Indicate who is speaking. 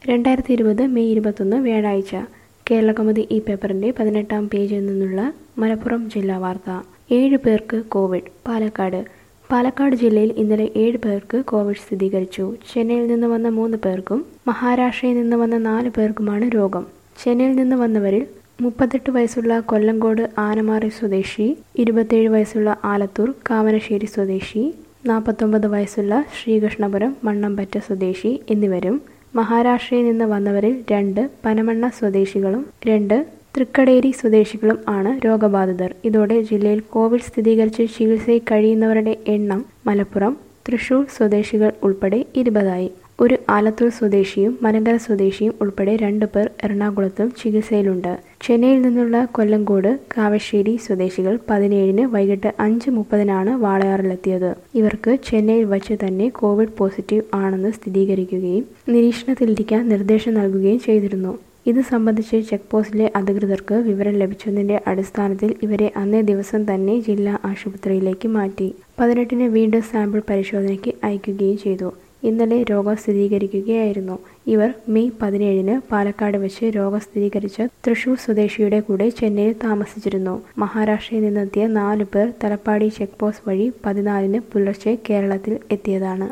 Speaker 1: രണ്ടായിരത്തി ഇരുപത് മെയ് ഇരുപത്തൊന്ന് വ്യാഴാഴ്ച കേരളകൗമുദി ഈ പേപ്പറിന്റെ പതിനെട്ടാം പേജിൽ നിന്നുള്ള മലപ്പുറം ജില്ലാ വാർത്ത ഏഴ് പേർക്ക് കോവിഡ് പാലക്കാട് പാലക്കാട് ജില്ലയിൽ ഇന്നലെ ഏഴ് പേർക്ക് കോവിഡ് സ്ഥിരീകരിച്ചു ചെന്നൈയിൽ നിന്ന് വന്ന മൂന്ന് പേർക്കും മഹാരാഷ്ട്രയിൽ നിന്ന് വന്ന നാല് പേർക്കുമാണ് രോഗം ചെന്നൈയിൽ നിന്ന് വന്നവരിൽ മുപ്പത്തെട്ട് വയസ്സുള്ള കൊല്ലങ്കോട് ആനമാറി സ്വദേശി ഇരുപത്തേഴ് വയസ്സുള്ള ആലത്തൂർ കാവനശ്ശേരി സ്വദേശി നാൽപ്പത്തൊമ്പത് വയസ്സുള്ള ശ്രീകൃഷ്ണപുരം മണ്ണമ്പറ്റ സ്വദേശി എന്നിവരും മഹാരാഷ്ട്രയിൽ നിന്ന് വന്നവരിൽ രണ്ട് പനമണ്ണ സ്വദേശികളും രണ്ട് തൃക്കടേരി സ്വദേശികളും ആണ് രോഗബാധിതർ ഇതോടെ ജില്ലയിൽ കോവിഡ് സ്ഥിരീകരിച്ച് ചികിത്സയിൽ കഴിയുന്നവരുടെ എണ്ണം മലപ്പുറം തൃശൂർ സ്വദേശികൾ ഉൾപ്പെടെ ഇരുപതായി ഒരു ആലത്തൂർ സ്വദേശിയും മലങ്കര സ്വദേശിയും ഉൾപ്പെടെ രണ്ടു പേർ എറണാകുളത്തും ചികിത്സയിലുണ്ട് ചെന്നൈയിൽ നിന്നുള്ള കൊല്ലങ്കോട് കാവശ്ശേരി സ്വദേശികൾ പതിനേഴിന് വൈകിട്ട് അഞ്ച് മുപ്പതിനാണ് വാളയാറിലെത്തിയത് ഇവർക്ക് ചെന്നൈയിൽ വച്ച് തന്നെ കോവിഡ് പോസിറ്റീവ് ആണെന്ന് സ്ഥിരീകരിക്കുകയും നിരീക്ഷണത്തിലിരിക്കാൻ നിർദ്ദേശം നൽകുകയും ചെയ്തിരുന്നു ഇത് സംബന്ധിച്ച് ചെക്ക് പോസ്റ്റിലെ അധികൃതർക്ക് വിവരം ലഭിച്ചതിന്റെ അടിസ്ഥാനത്തിൽ ഇവരെ അന്നേ ദിവസം തന്നെ ജില്ലാ ആശുപത്രിയിലേക്ക് മാറ്റി പതിനെട്ടിന് വീണ്ടും സാമ്പിൾ പരിശോധനയ്ക്ക് അയക്കുകയും ചെയ്തു ഇന്നലെ രോഗം സ്ഥിരീകരിക്കുകയായിരുന്നു ഇവർ മെയ് പതിനേഴിന് പാലക്കാട് വെച്ച് രോഗം സ്ഥിരീകരിച്ച തൃശൂർ സ്വദേശിയുടെ കൂടെ ചെന്നൈയിൽ താമസിച്ചിരുന്നു മഹാരാഷ്ട്രയിൽ നിന്നെത്തിയ നാലു പേർ തലപ്പാടി ചെക്ക് പോസ്റ്റ് വഴി പതിനാലിന് പുലർച്ചെ കേരളത്തിൽ എത്തിയതാണ്